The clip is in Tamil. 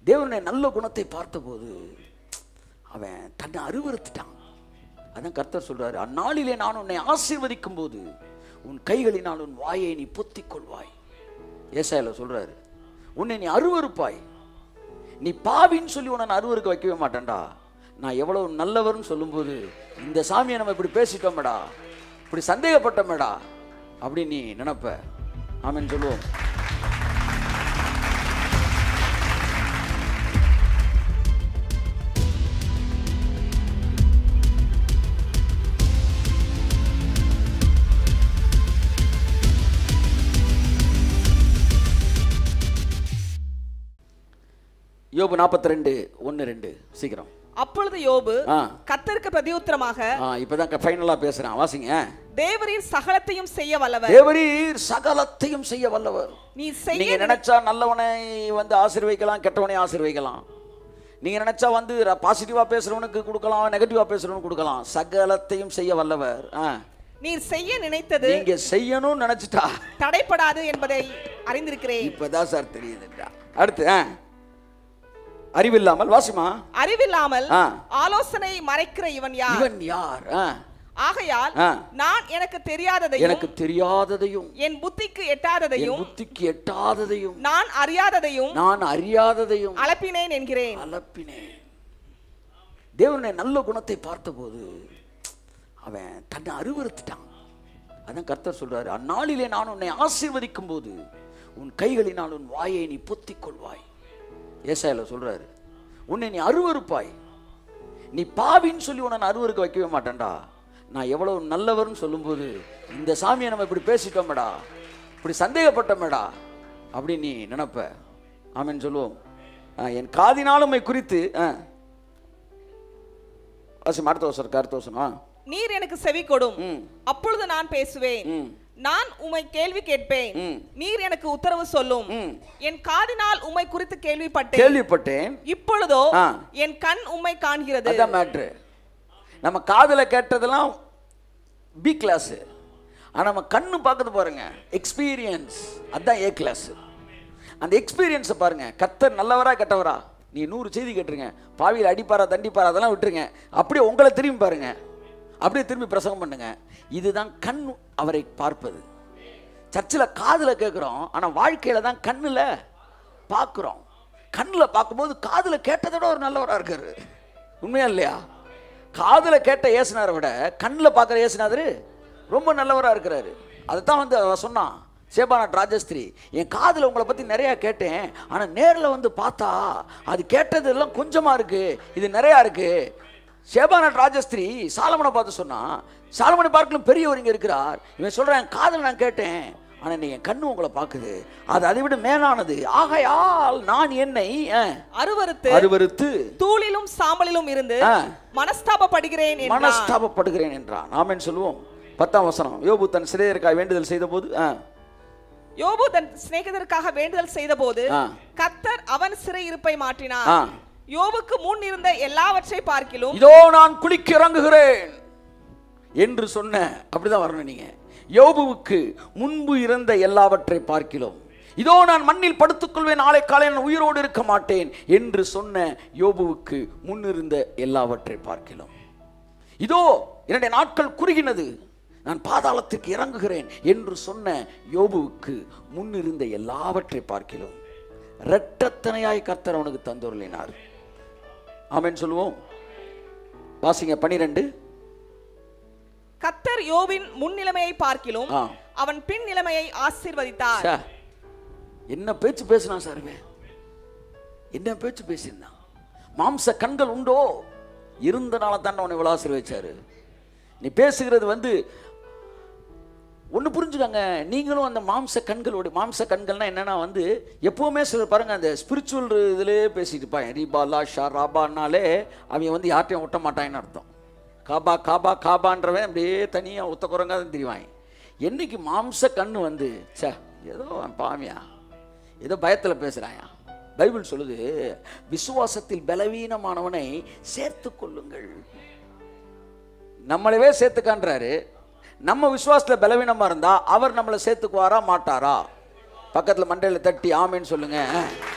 தேவனுடைய நல்ல குணத்தை பார்த்தபோது அவன் தன்னை அருவருத்துட்டான் அதான் கர்த்தர் சொல்றாரு அந்நாளிலே நான் உன்னை ஆசீர்வதிக்கும் போது உன் கைகளினால் உன் வாயை நீ பொத்திக் கொள்வாய் ஏசாயில சொல்றாரு உன்னை நீ அருவருப்பாய் நீ பாவின்னு சொல்லி உன்னை நான் அருவருக்க வைக்கவே மாட்டேன்டா நான் எவ்வளவு நல்லவர்னு சொல்லும்போது இந்த சாமியை நம்ம இப்படி பேசிட்டோமேடா இப்படி சந்தேகப்பட்டோமேடா அப்படின்னு நீ நினைப்ப ஆமென்னு சொல்லுவோம் யோபு நாற்பத்தி ரெண்டு ஒன்று ரெண்டு சீக்கிரம் அப்பொழுது யோபு ஆ கர்த்தருக்கு பிரதியுத்தரமாக ஆ இப்பதான் ஃபைனலாக பேசுறேன் வாசிங்க தேவரீர் சகலத்தையும் செய்ய வல்லவர் தேவரீர் சகலத்தையும் செய்ய வல்லவர் நீ செய்ய நீங்க நினைச்சா நல்லவனை வந்து ஆசீர்வதிக்கலாம் கெட்டவனை ஆசீர்வதிக்கலாம் நீங்க நினைச்சா வந்து பாசிட்டிவா பேசுறவனுக்கு கொடுக்கலாம் நெகட்டிவா பேசுறவனுக்கு கொடுக்கலாம் சகலத்தையும் செய்ய வல்லவர் ஆ. நீர் செய்ய நினைத்தது நீங்க செய்யணும்னு நினைச்சிட்டா தடைப்படாது என்பதை அறிந்திருக்கிறேன் இப்பதான் சார் தெரியுதுன்றா அடுத்து ஆ. அறிவில்லாமல் வாசிமா அறிவில்லாமல் ஆ. ஆலோசனை மறைக்கிற இவன் யார் இவன் யார் ஆ. ஆகையால் ஆ. நான் எனக்கு தெரியாததையும் எனக்கு தெரியாததையும் என் புத்திக்கு என் எட்டாததையும் புத்திக்கு எட்டாததையும் நான் அறியாததையும் நான் அறியாததையும் அளப்பினேன் என்கிறேன் அலப்பினேன் தேவனுடைய நல்ல குணத்தை பார்த்தபோது அவன் தன்னை அருவருத்துட்டான் அதான் கர்த்தர் சொல்றாரு அந்நாளிலே நான் உன்னை ஆசீர்வதிக்கும் போது உன் கைகளினால் உன் வாயை நீ பொத்திக் கொள்வாய் ஏசாயில சொல்றாரு உன்னை நீ அருவருப்பாய் நீ பாவின்னு சொல்லி உன்னை நான் அருவருக்க வைக்கவே மாட்டேன்டா நான் எவ்வளவு நல்லவர்னு சொல்லும்போது இந்த சாமியை நம்ம இப்படி பேசிட்டோமேடா இப்படி சந்தேகப்பட்டோமேடா அப்படின்னு நீ நினைப்ப ஆமென்னு சொல்லுவோம் ஆ, என் காதினாலுமை குறித்து ஆ. வாசிம் அடுத்த வசனம் அடுத்த வசனம் ஆ. நீர் எனக்கு செவி கொடும் ம் அப்பொழுது நான் பேசுவேன் ம் நான் உம்மை கேள்வி கேட்பேன் ம். நீர் எனக்கு உத்தரவு சொல்லும் ம். என் காதினால் உம்மை குறித்து கேள்விப்பட்டேன் கேள்விப்பட்டேன் இப்பொழுதோ ஆ. என் கண் உம்மை காண்கிறது அதான் மேட்ரு நம்ம காதுல கேட்டதெல்லாம் பி கிளாஸ் ஆனா நம்ம கண்ணு பார்க்குது பாருங்க எக்ஸ்பீரியன்ஸ் அதான் ஏ கிளாஸ் அந்த எக்ஸ்பீரியன்ஸை பாருங்க கத்தர் நல்லவரா கெட்டவரா நீ நூறு செய்தி கேட்டுருங்க பாவியில் அடிப்பாரா தண்டிப்பாரா அதெல்லாம் விட்டுருங்க அப்படியே உங்களை திரும்பி பாருங்க அப்படியே திரும்பி பிரசங்கம் பண்ணுங்க இதுதான் கண் அவரை பார்ப்பது சர்ச்சில் காதில் கேட்குறோம் ஆனால் வாழ்க்கையில் தான் கண்ணில் பார்க்குறோம் கண்ணில் பார்க்கும்போது காதில் கேட்டதை விட ஒரு நல்லவராக இருக்காரு உண்மையா இல்லையா காதில் கேட்ட ஏசுனாரை விட கண்ணில் பார்க்குற ஏசுனாதரு ரொம்ப நல்லவராக இருக்கிறாரு அதை தான் வந்து அவ சொன்னான் சேபாநாட் ராஜஸ்திரி என் காதில் உங்களை பற்றி நிறையா கேட்டேன் ஆனால் நேரில் வந்து பார்த்தா அது கேட்டதெல்லாம் கொஞ்சமாக இருக்குது இது நிறையா இருக்குது சேபாநாட் ராஜஸ்திரி சாலமனை பார்த்து சொன்னான் சாலமனை பார்க்கலும் பெரியவர் இங்கே இருக்கிறார் இவன் சொல்கிறான் என் காதில் நான் கேட்டேன் ஆனால் நீ என் கண்ணு உங்களை பார்க்குது அது அதை விட மேலானது ஆகையால் நான் என்னை அஹ், அருவருத்து அருவருத்து தூளிலும் சாம்பலிலும் இருந்து ஆ. மனஸ்தாபப்படுகிறேன் என்றான் மனஸ்தாபப்படுகிறேன் என்றான் ஆமென் சொல்லுவோம் பத்தாம் வசனம் யோபு தன் சிறையருக்காய் வேண்டுதல் செய்த போது யோபு தன் சிநேகிதருக்காக வேண்டுதல் செய்தபோது ஆ. கத்தர் அவன் சிறை இருப்பை மாற்றினார் ஆ. யோபுக்கு முன் இருந்த எல்லாவற்றை பார்க்கிலும் இதோ நான் குளிக்க இறங்குகிறேன் என்று சொன்ன அப்படிதான் வரணும் நீங்க யோபுவுக்கு முன்பு இருந்த எல்லாவற்றை பார்க்கிறோம் இதோ நான் மண்ணில் படுத்துக்கொள்வேன் நாளை காலை நான் உயிரோடு இருக்க மாட்டேன் என்று சொன்ன யோபுவுக்கு முன்னிருந்த எல்லாவற்றை பார்க்கிறோம் இதோ என்னுடைய நாட்கள் குறுகினது நான் பாதாளத்திற்கு இறங்குகிறேன் என்று சொன்ன யோபுவுக்கு முன்னிருந்த எல்லாவற்றை பார்க்கிறோம் இரட்டத்தனையாய் கர்த்தர் அவனுக்கு தந்துருளினார் ஆமென் சொல்லுவோம் வாசிங்க பனிரெண்டு கத்தர் யோபின் முன்னிலைமையை பார்க்கிலும் ஆ. அவன் பின் நிலைமையை ஆசீர்வதித்தார் ச்சே, என்ன பேச்சு பேசினான் சார் இவன்? என்ன பேச்சு பேசியிருந்தான் மாம்ச கண்கள் உண்டோ இருந்தனால தான் அவனை இவ்வளோ ஆசீர்வதிச்சாரு நீ பேசுகிறது வந்து ஒன்று புரிஞ்சுக்கங்க நீங்களும் அந்த மாம்ச கண்களோட மாம்ச கண்கள்னா என்னன்னா வந்து எப்பவுமே சிலர் பாருங்க அந்த ஸ்பிரிச்சுவல் இதுலேயே பேசிட்டு இருப்பாங்க ரீபாலா ஷா ராபான்னாலே அவன் வந்து யார்ட்டையும் ஒட்ட மாட்டாங்கன்னு அர்த்தம் காபா காபா காபான்றவன் அப்படியே தனியாக ஒத்த குரங்கா தான் தெரிவாங்க என்னைக்கு மாம்ச கண்ணு வந்து ச்சே ஏதோ அவன் பாமியா ஏதோ பயத்தில் பேசுகிறாயா பைபிள் சொல்லுது விசுவாசத்தில் பலவீனமானவனை சேர்த்து கொள்ளுங்கள் நம்மளவே சேர்த்துக்கான்றாரு நம்ம விசுவாசத்தில் பலவீனமாக இருந்தால் அவர் நம்மளை சேர்த்துக்குவாரா மாட்டாரா பக்கத்தில் மண்டையில் தட்டி ஆமேன்னு சொல்லுங்க